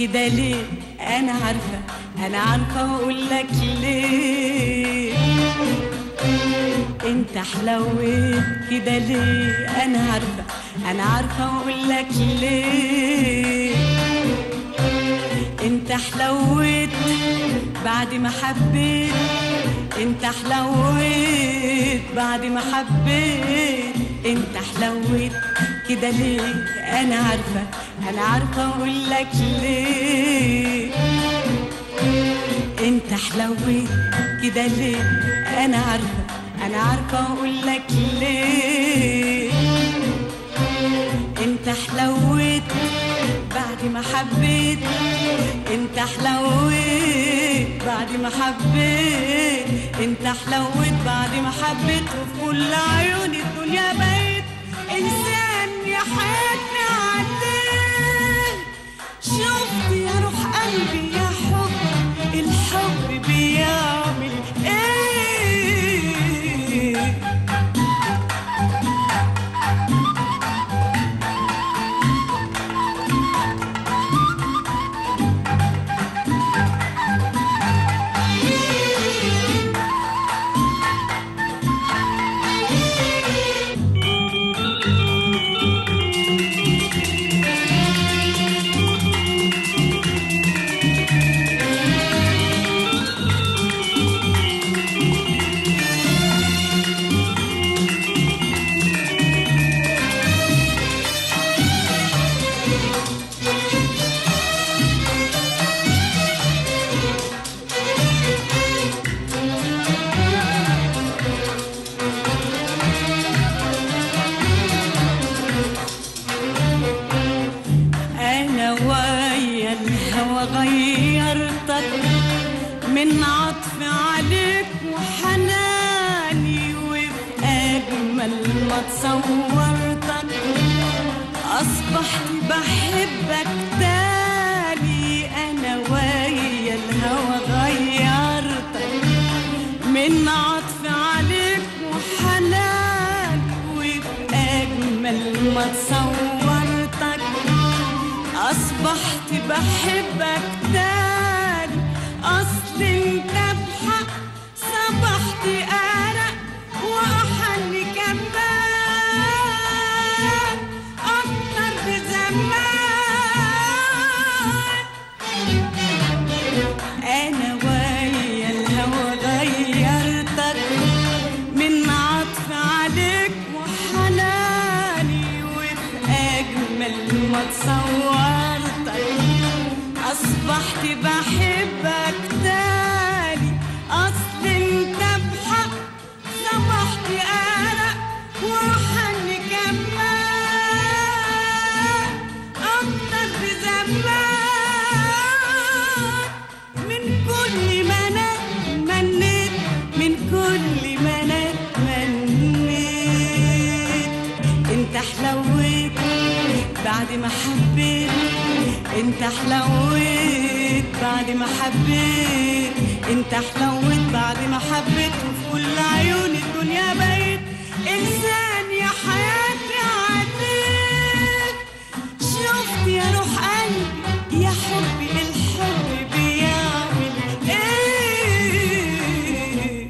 كده ليه انا عارفه انا عارفه واقول لك ليه انت حلويت كده ليه انا عارفه انا عارفه واقول لك ليه انت حلويت بعد ما حبيت انت حلويت بعد ما حبيت انت حلويت كده ليه انا عارفه انا عارفه اقول لك ليه انت حلويت كده ليه انا عارفه انا عارفه اقول لك ليه انت حلويت بعد ما حبيت انت حلويت بعد ما حبيت انت حلويت بعد ما حبيت وفي كل عيون الدنيا بقيت انسان يا حياتي عديت شفت يا روح قلبي يا حب الحب بيعمل ايه انا ويا الهوى غيرتك من عطف عليك وحناني وفي اجمل ما تصورتك اصبحت بحبك تاني انا ويا الهوى غيرتك من عطف عليك وحنان وفي اجمل ما تصورتك اصبحت بحبك تاني اصل انت بحق صبحت ارق واحن كمان اكتر بزمان انا ويا الهوى غيرتك من عطف عليك وحناني وفي اجمل ما تصورتك اصبحت بحبك تاني اصل انت بحق صبحت ارق وحن كمان اكتر بزمان من كل ما انا اتمنيت من كل ما انا اتمنيت انت حلويت بعد ما حبيت انت حلويت بعد ما حبيت انت حلويت بعد ما حبيت وفي كل عيون الدنيا بقيت انسان يا حياتي عديت شفت يا روح قلبي يا حبي الحب بيعمل ايه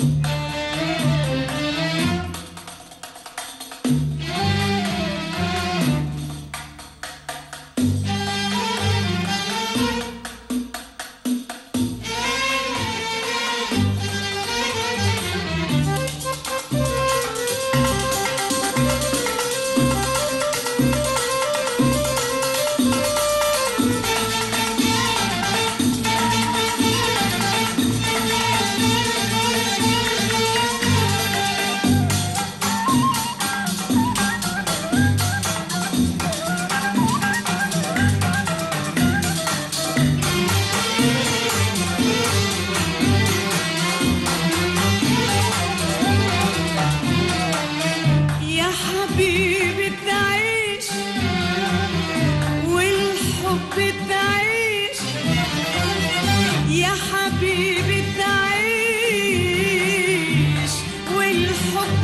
يا حبيبي تعيش والحب تعيش يا حبيبي تعيش والحب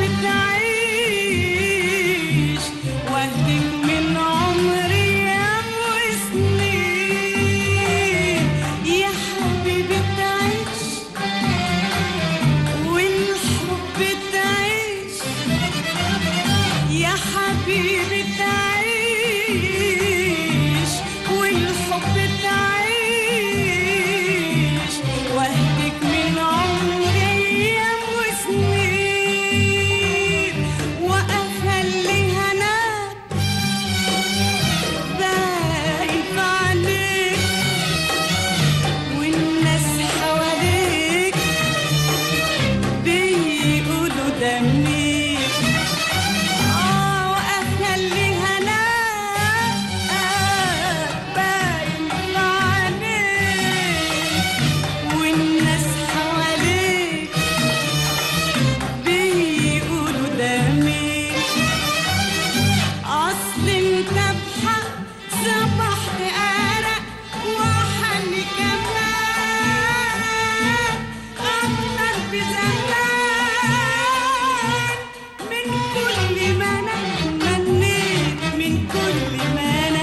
تعيش واهدك من عمري يا وسنين حبيبي تعيش والحب تعيش واهدك من عمري ايام وسنين واخلي هناك باين في عينيك والناس حواليك بيقولوا ده منيك اه واخلي هناك باين في عينيك والناس حواليك بيقولوا ده مين اصل انت بحق صبحت ارق وحن كمان اكتر بزمان من كل ما انا اتمنيت من كل ما انا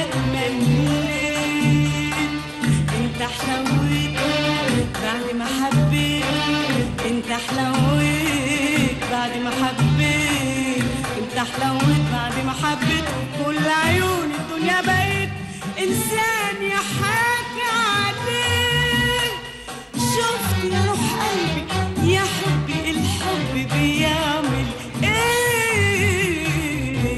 اتمنيت انت حلويت بعد ما حبيت انت حلويت بعد ما حبيت انت حلويت بعد ما حبيت كل عيون الدنيا بقيت انسان يحاكي عليك شفت يا روح قلبي يا حبي الحب بيعمل ايه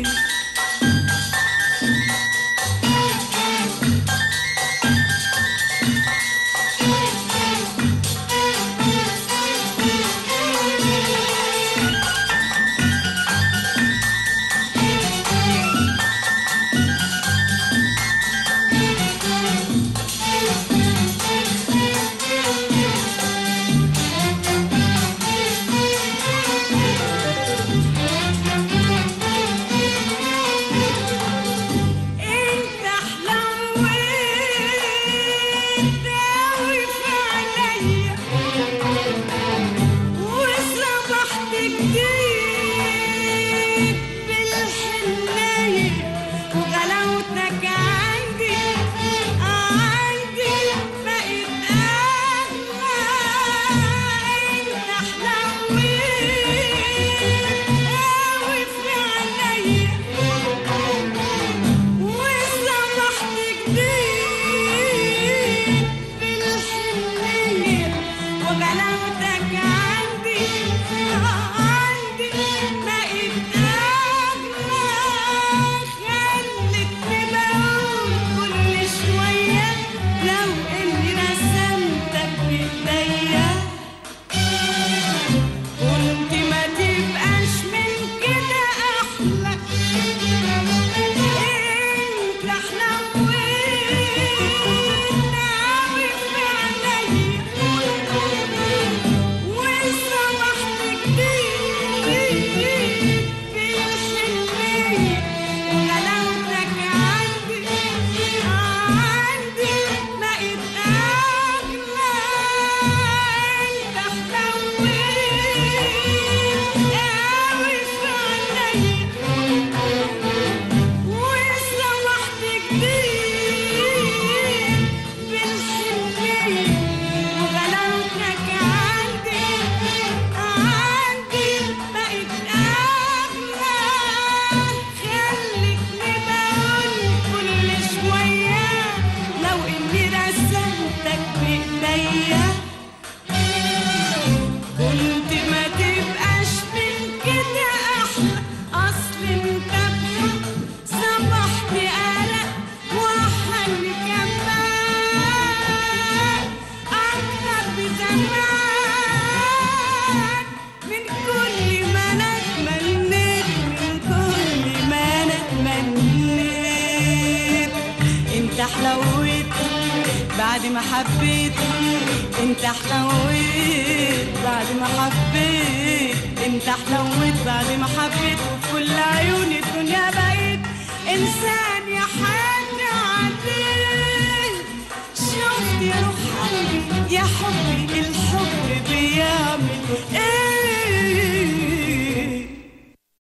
انت حلويت داوي في عينيا وصبحت جديد بالحنية وغلاوتك عندي عندي بقت أغلى انت حلويت داوي في عينيا وصبحت جديد بالحنية وغلاوتك عندي عندي بقت أغلى خلتني بقول كل شوية لو إني رسمتك بإيديا كنت ما تبقاش من كده احلى انت حلويت قوي في عينيا وصبحت جديد بالحنية وغلاوتك عندي عندي بقت أغلى انت حلويت قوي في عينيا وصبحت جديد بالحنية وغلاوتك عندي عندي بقت أغلى خلتني بقول كل شوية لو إني رسمتك بإيديا كنت ما تبقاش من كده احلى اصل انت بحق صبحت قلق وحن كمان اكتر بزمان من كل ما انا اتمنيت من كل ما انا اتمنيت انت حلويت بعد ما حبيت انت حلويت بعد ما حبيت انت حلويت بعد ما حبيت وكل عيون الدنيا بقيت انسان يا حاج عليك شفت يا روح قلبي يا حبي الحب بيعمل ايه